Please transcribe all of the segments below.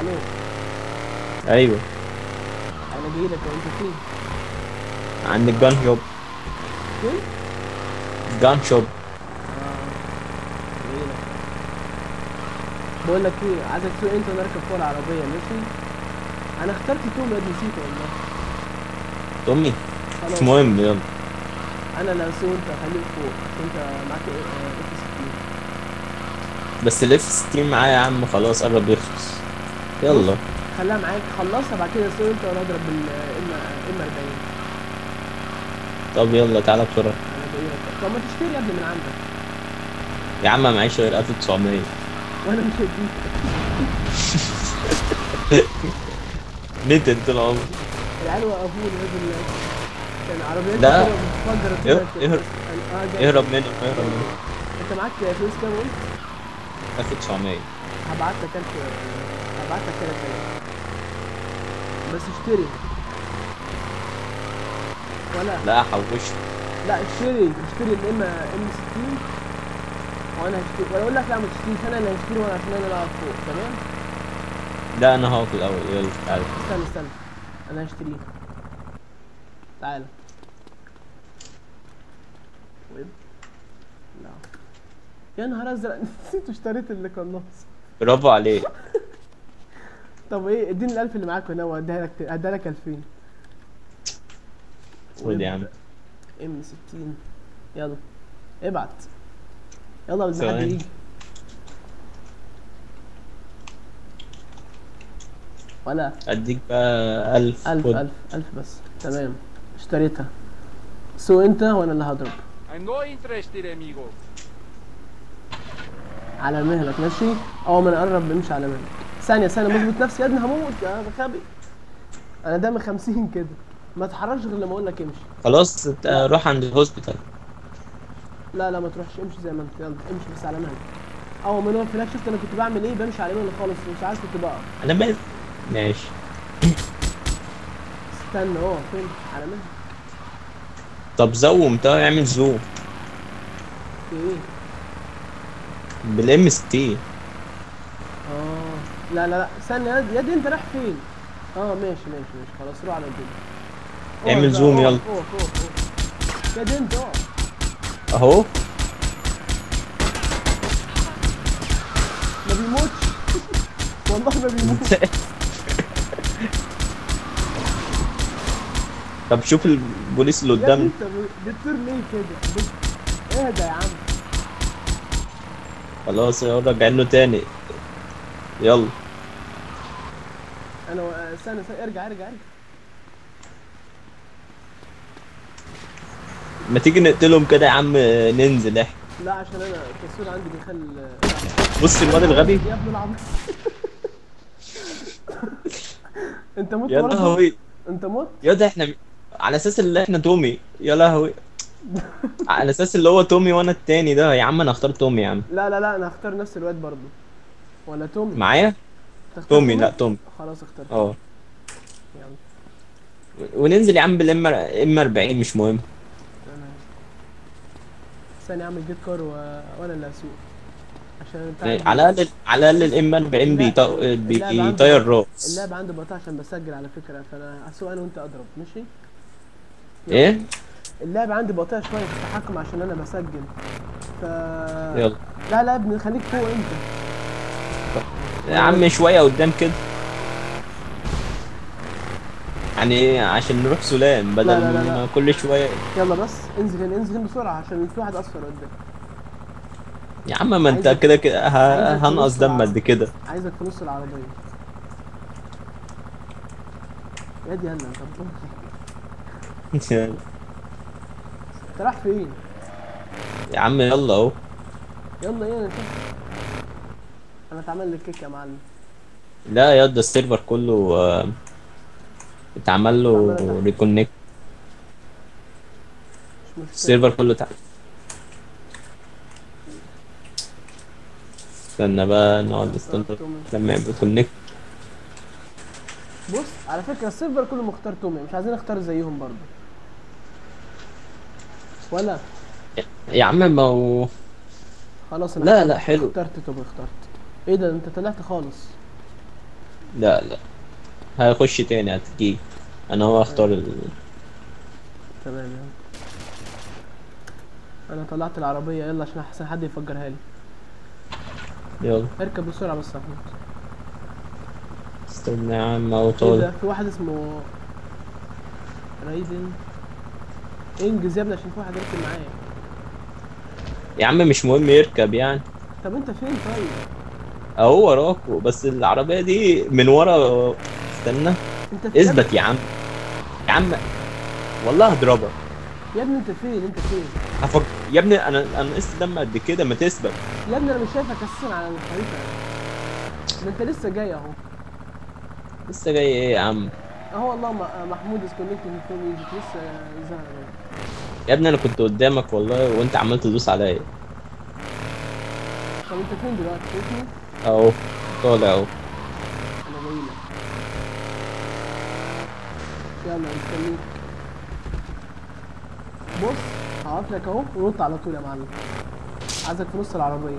الو ايوه انا جاي لك وانت فين عند الجان شوب فين جان شوب اه جاي لك بقول لك ايه عايزك تسوق انت ونركب فوق العربيه ماشي انا اخترت توم يا ابني نسيت والله تومي خلاص مش مهم يلا انا اللي هسوق انت خليك فوق عشان انت معاك اف 60 بس الاف 60 معايا يا عم خلاص قرب يخلص يلا خليها معاك خلصها بعد كده سوق انت وانا اضرب بال ام ام 40 طب يلا تعالى بسرعة انا جاي لك طب ما تشتري يا ابني من عندك يا عم معيش غير 1900 وانا مش هديك نتن طول عمري العيال وقفوني نازل كان عربيات لا. كده بتفجر اهرب- كده اهرب. اه جاي. اهرب منه اهرب منه انت معاك فلوس كام قلت؟ 1900 هبعت لك انت هبعت لك كده كده بس اشتري ولا لا حوش لا اشتري اشتري الام ام 60 وانا هشتري ولا اقول لك لا ما تشتريش انا اللي هشتري وانا عشان انا اللي اقعد فوق تمام لا انا هقف الاول يلا تعالى استنى استنى انا هشتريه تعالى ويب لا يا نهار ازرق نسيت اشتريت اللي كان ناقص برافو عليك طب ايه اديني الالف اللي معاك هنا واديها لك اديها لك 2000 خد يا عم ام 60 يلا ابعت يلا قبل ما حد ثواني. يجي ولا اديك بقى 1000 ألف خد. ألف ألف بس تمام اشتريتها سو انت وانا اللي هضرب I'm no interested, amigo. على مهلك ماشي اول ما نقرب نمشي على مهلك ثانية ثانية مظبط نفسي يا ابني هموت يا غبي انا دامي 50 كده ما تحركش غير لما اقول لك امشي خلاص ت- روح عند الهوسبيتال لا لا ما تروحش امشي زي ما انت يلا امشي بس على مهلك اول ما نقف هناك شفت انا كنت بعمل ايه بمشي على مهلك خالص مش عارف كنت بقف انا مال ماشي استنى اهو فين على مهلك طب زوم طب اعمل زوم في ايه بالام 60 اه لا لا لا استنى يا دي- يا دي انت رايح فين اه ماشي ماشي ماشي خلاص روح على الدنيا اعمل زوم يلا. اوه اوه اوه يا دي انت اقف اهو ما بيموتش والله ما بيموتش طب شوف البوليس اللي يا ابني قدامنا انت ب- بتطير ليه كده بت- اهدى يا عم خلاص يلا راجعين له تاني يلا انا و- استنى استنى ارجع ارجع ارجع ما تيجي نقتلهم كده يا عم ننزل احنا لا عشان انا التصوير عندي بيخلي بص الواد الغبي يا ابن العم انت مت يا برضه؟ لهوي انت مت يا ده احنا على اساس اللي احنا تومي يا لهوي على اساس اللي هو تومي وانا التاني ده يا عم انا اختار تومي يا عم لا لا لا انا هختار نفس الواد برضه ولا تومي معايا تختار تومي لا تومي خلاص اخترت اه يلا وننزل يا عم بالام ام 40 مش مهم انا ثانية اعمل جيت كار و... وانا اللي هسوق عشان انت عارف على الاقل على الاقل الام 40 بيط- اللعبة عندي- بيطير راس اللعبة عندي بقطع عشان بسجل على فكرة فانا هسوق انا وانت اضرب ماشي ايه اللعبة عندي بطيئة شوية في التحكم عشان انا بسجل ف يلا لا لا يا ابني خليك فوق انت يا عم شويه قدام كده يعني عشان نروح سلام بدل لا، لا، لا، لا. ما كل شويه يلا بس انزل هنا انزل هنا بسرعة عشان في واحد اصفر قدام يا عم ما انت عايزك- كده كده ه- عايزك هنقص تبص دم على- قد كده عايزك في نص العربية يا دي يلا طب انت رايح فين؟ يا عم يلا اهو يلا ايه انا شفت انا اتعمل لي كيك يا معلم لا يا ده السيرفر كله آه، اتعمل له اتعمل له ريكونكت مش مشكلة السيرفر كله اتعمل استنى بقى نقعد نستنى لما يبقى كونكت بص على فكرة السيرفر كله مختار تومي مش عايزين نختار زيهم برضه ولا يا عم ما هو خلاص انا لا، اخترت- لا، حلو. اخترت تومي اخترت ايه ده انت طلعت خالص لا لا هيخش تاني هتجي انا هو اختار ال... تمام يلا انا طلعت العربيه يلا عشان احسن حد يفجرها لي يلا اركب بسرعه بس يا محمود استنى يا عم او ايه طالع ده في واحد اسمه رايدن انجز يا ابني عشان في واحد يركب معايا يا عم مش مهم يركب يعني طب انت فين طيب اهو وراكو بس العربية دي من ورا استنى انت فين اثبت يا عم يا عم والله هضربك يا ابني انت فين انت فين هفك... يا ابني انا انا نقصت دم قد كده ما تثبت يا ابني انا مش شايفك اساسا على الخريطه ده انت لسه جاي اهو لسه جاي ايه يا عم اهو والله م- محمود از كونكتنج فروم ايجيبت لسه ظهر اهو. يا ابني انا كنت قدامك والله وانت عمال تدوس عليا طب انت فين دلوقتي شايفني اهو طالع اهو انا جاي لك يلا مستنيك بص هقف لك اهو ونط على طول يا معلم عايزك في نص العربيه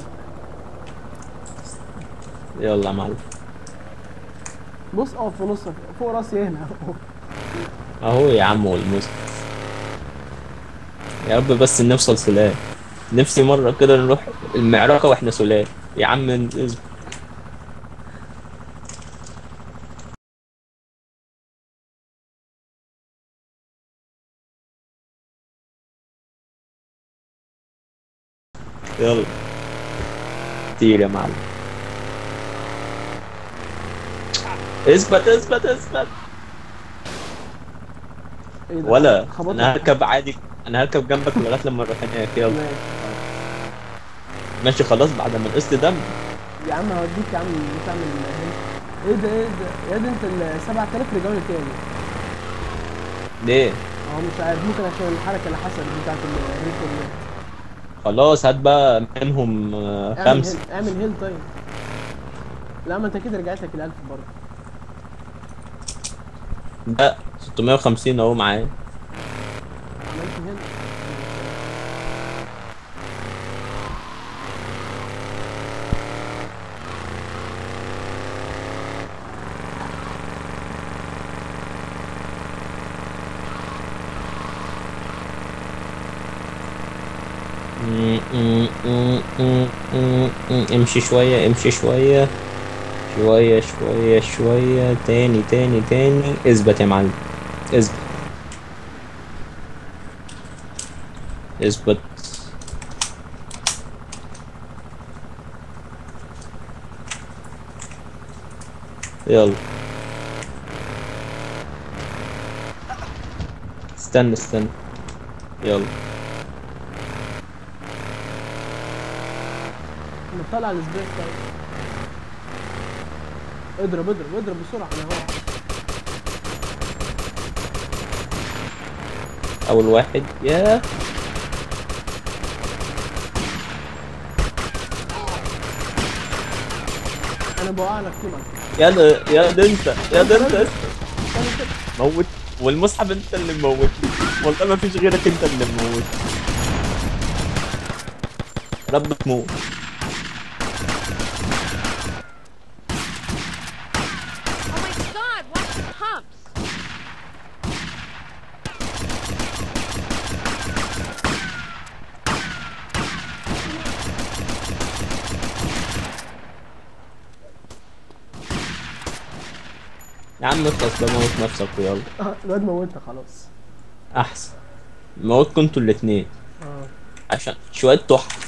يلا يا معلم بص اقف في نص فوق راسي هنا اهو يا عم والموس يا رب بس نوصل سلام نفسي مرة كده نروح المعركة واحنا سلام يا عم اثبت. يلا كتير يا معلم اثبت اثبت اثبت ايه ده ولا خبطت انا هركب عادي انا هركب جنبك لغايه لما نروح هناك يلا ماشي. ماشي خلاص بعد ما نقصت دم يا عم هوديك يا عم تعمل هنا ايه ده ايه ده يا ده انت ال 7000 رجعوا لي تاني ليه اهو مش عارف ممكن عشان الحركه اللي حصلت بتاعت الريكورد خلاص هات بقى منهم آه، اعمل خمسة هيل اعمل هيل طيب لا ما انت كده رجعت لك ال 1000 برضه ده 650 اهو معايا عملت هيل م- م- م- م- م- م- امشي شوية امشي شوية شوية شوية شوية تاني تاني تاني اثبت يا معلم اثبت اثبت يلا استنى استنى يلا نطلع السبريت طيب اضرب اضرب اضرب بسرعه انا اهو اول واحد يا انا بوقع لك تيمك يا ده يا ده انت يا ده انت استنى كده موت والمصحف انت اللي مموت والله ما فيش غيرك انت اللي مموت رب تموت Oh my god, watch the pumps! يا عم اخلص بقى موت نفسك ويلا اه الواد موتنا خلاص احسن موتكم انتوا الاتنين اه عشان شوية تحف